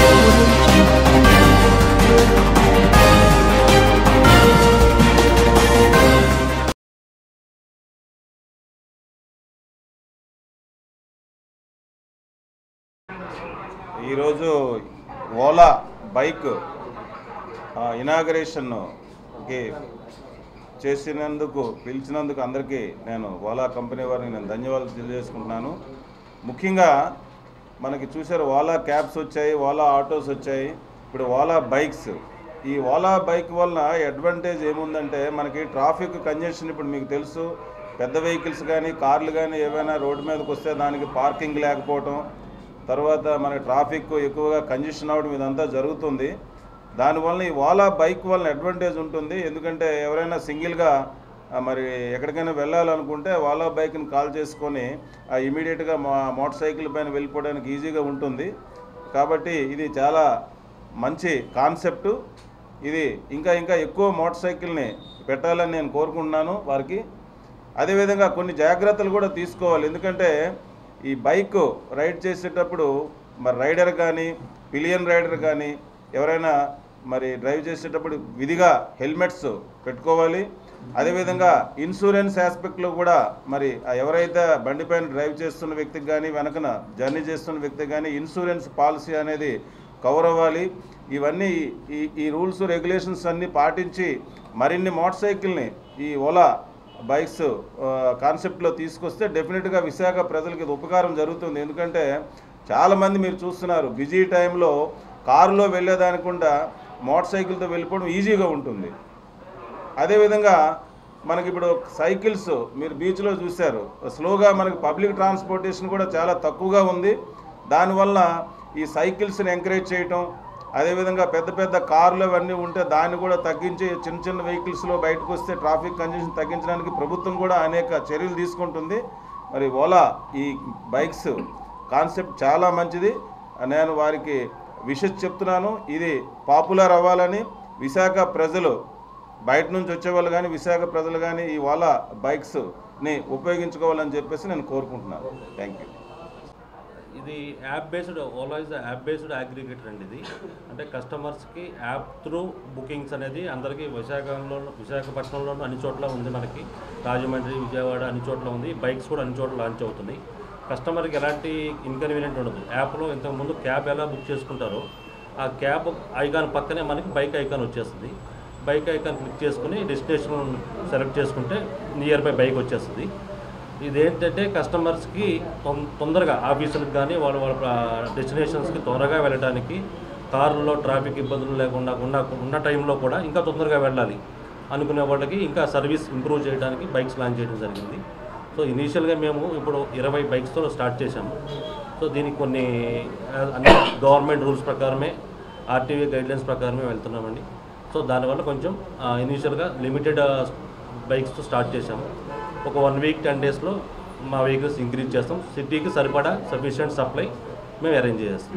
ఈరోజు ఓలా బైక్ ఇనాగరేషన్కి చేసినందుకు పిలిచినందుకు అందరికీ నేను ఓలా కంపెనీ వారిని నేను ధన్యవాదాలు తెలియజేసుకుంటున్నాను ముఖ్యంగా మనకి చూసారు ఓలా క్యాబ్స్ వచ్చాయి ఓలా ఆటోస్ వచ్చాయి ఇప్పుడు ఓలా బైక్స్ ఈ ఓలా బైక్ వలన అడ్వాంటేజ్ ఏముందంటే మనకి ట్రాఫిక్ కంజెషన్ ఇప్పుడు మీకు తెలుసు పెద్ద వెహికల్స్ కానీ కార్లు కానీ ఏవైనా రోడ్డు మీదకి వస్తే దానికి పార్కింగ్ లేకపోవటం తర్వాత మన ట్రాఫిక్ ఎక్కువగా కంజెషన్ అవడం ఇదంతా జరుగుతుంది దానివల్ల ఈ ఓలా బైక్ వలన అడ్వాంటేజ్ ఉంటుంది ఎందుకంటే ఎవరైనా సింగిల్గా ఆ, మరి ఎక్కడికైనా వెళ్ళాలనుకుంటే ఓలా బైక్ని కాల్ చేసుకొని ఇమీడియట్గా మా మోటార్ సైకిల్ పైన వెళ్ళిపోవడానికి ఈజీగా ఉంటుంది కాబట్టి ఇది చాలా మంచి కాన్సెప్టు ఇది ఇంకా ఇంకా ఎక్కువ మోటార్ సైకిల్ని పెట్టాలని నేను కోరుకుంటున్నాను వారికి అదేవిధంగా కొన్ని జాగ్రత్తలు కూడా తీసుకోవాలి ఎందుకంటే ఈ బైక్ రైడ్ చేసేటప్పుడు మరి రైడర్ కానీ పిలియన్ రైడర్ కానీ ఎవరైనా మరి డ్రైవ్ చేసేటప్పుడు విధిగా హెల్మెట్స్ పెట్టుకోవాలి అదేవిధంగా ఇన్సూరెన్స్ ఆస్పెక్ట్లో కూడా మరి ఆ ఎవరైతే బండిపైన డ్రైవ్ చేస్తున్న వ్యక్తికి కానీ వెనకన జర్నీ చేస్తున్న వ్యక్తికి కానీ ఇన్సూరెన్స్ పాలసీ అనేది కవర్ అవ్వాలి ఇవన్నీ ఈ ఈ రూల్స్ రెగ్యులేషన్స్ అన్నీ పాటించి మరిన్ని మోటార్ సైకిల్ని ఈ ఓలా బైక్స్ ఆ, కాన్సెప్ట్లో తీసుకొస్తే డెఫినెట్గా విశాఖ ప్రజలకు ఇది ఉపకారం జరుగుతుంది ఎందుకంటే చాలామంది మీరు చూస్తున్నారు బిజీ టైంలో కారులో వెళ్ళేదానికుండా మోటార్ సైకిల్తో వెళ్ళిపోవడం ఈజీగా ఉంటుంది అదేవిధంగా మనకి ఇప్పుడు సైకిల్స్ మీరు బీచ్లో చూశారు స్లోగా మనకి పబ్లిక్ ట్రాన్స్పోర్టేషన్ కూడా చాలా తక్కువగా ఉంది దానివల్ల ఈ సైకిల్స్ని ఎంకరేజ్ చేయటం అదేవిధంగా పెద్ద పెద్ద కార్లు అవన్నీ ఉంటే దాన్ని కూడా తగ్గించి చిన్న చిన్న వెహికల్స్లో బయటకు వస్తే ట్రాఫిక్ కంజెషన్ తగ్గించడానికి ప్రభుత్వం కూడా అనేక చర్యలు తీసుకుంటుంది మరి ఓలా ఈ బైక్స్ కాన్సెప్ట్ చాలా మంచిది నేను వారికి విషెస్ చెప్తున్నాను ఇది పాపులర్ అవ్వాలని విశాఖ ప్రజలు బయట నుంచి వచ్చేవాళ్ళు కానీ విశాఖ ప్రజలు కానీ ఈ ఓలా బైక్స్ని ఉపయోగించుకోవాలని చెప్పేసి నేను కోరుకుంటున్నాను థ్యాంక్ యూ ఇది app based Ola is app based aggregator అండి ఇది అంటే కస్టమర్స్కి యాప్ త్రూ బుకింగ్స్ అనేది అందరికీ విశాఖలో విశాఖపట్నంలోనూ అన్ని చోట్ల ఉంది మనకి రాజమండ్రి విజయవాడ అన్ని చోట్ల ఉంది బైక్స్ కూడా అన్ని చోట్ల లాంచ్ అవుతున్నాయి కస్టమర్కి ఎలాంటి ఇన్కన్వీనియంట్ ఉండదు యాప్లో ఇంతకుముందు క్యాబ్ ఎలా బుక్ చేసుకుంటారో ఆ క్యాబ్ ఐకాన్ పక్కనే మనకి బైక్ ఐకాన్ వచ్చేస్తుంది బైక్ ఐకాన్ క్లిక్ చేసుకుని డెస్టినేషన్ సెలెక్ట్ చేసుకుంటే నియర్ బై బైక్ వచ్చేస్తుంది ఇదేంటంటే కస్టమర్స్కి తొం- తొందరగా ఆఫీసులకు కానీ వాళ్ళ వాళ్ళ డెస్టినేషన్స్కి త్వరగా వెళ్ళడానికి కారులో ట్రాఫిక్ ఇబ్బందులు లేకుండా ఉన్న ఉన్న టైంలో కూడా ఇంకా తొందరగా వెళ్ళాలి అనుకునే వాళ్ళకి ఇంకా సర్వీస్ ఇంప్రూవ్ చేయడానికి బైక్స్ లాంచ్ చేయడం జరిగింది సో ఇనీషియల్గా మేము ఇప్పుడు ఇరవై బైక్స్తో స్టార్ట్ చేశాము సో దీనికి కొన్ని ఆ, అన్ని గవర్నమెంట్ రూల్స్ ప్రకారమే ఆర్టీవీ గైడ్లైన్స్ ప్రకారమే వెళ్తున్నామండి సో దానివల్ల కొంచెం ఇనీషియల్గా లిమిటెడ్ బైక్స్తో స్టార్ట్ చేశాము ఒక వన్ వీక్ టెన్ డేస్లో మా వెహికల్స్ ఇంక్రీజ్ చేస్తాం సిటీకి సరిపడా సఫిషియంట్ సప్లై మేము అరేంజ్ చేస్తాం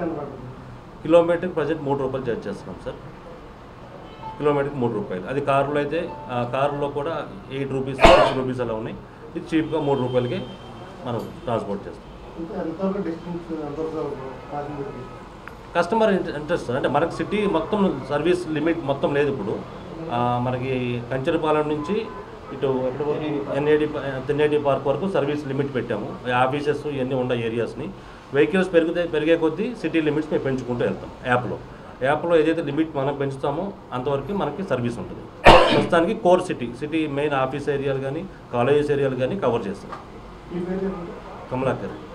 కిలోమీటర్కి ప్రజెంట్ మూడు రూపాయలు చార్జ్ చేస్తున్నాం సార్ కిలోమీటర్కి మూడు రూపాయలు అది కారులో అయితే ఆ కారులో కూడా ఎయిట్ రూపీస్ సిక్స్ రూపీస్ అలా ఉన్నాయి ఇది చీప్గా మూడు రూపాయలకి మనం ట్రాన్స్పోర్ట్ చేస్తాం ఇంకా ఎంతవరకు డిస్టెన్స్ ఎంతవరకు ప్యాసింజర్కి కస్టమర్ ఇంట- ఇంట్రెస్ట్ అంటే మనకి సిటీ మొత్తం సర్వీస్ లిమిట్ మొత్తం లేదు ఇప్పుడు ఆ, మనకి కంచరపాలెం నుంచి ఇటు ఎక్కడ వరకు ఎన్ఏడి తెన్నేటి పార్క్ వరకు సర్వీస్ లిమిట్ పెట్టాము ఈ ఆఫీసెస్ ఇవన్నీ ఉన్న ఏరియాస్ని వెహికల్స్ పెరిగితే పెరిగే కొద్దీ సిటీ లిమిట్స్ మేము పెంచుకుంటూ వెళ్తాం యాప్లో యాప్లో ఏదైతే లిమిట్ మనం పెంచుతామో అంతవరకు మనకి సర్వీస్ ఉంటుంది ప్రస్తుతానికి core city city main office ఏరియాలు కానీ కాలేజెస్ ఏరియాలు కానీ కవర్ చేస్తాం ఈ పేరు చెప్పండి. కమలాకర్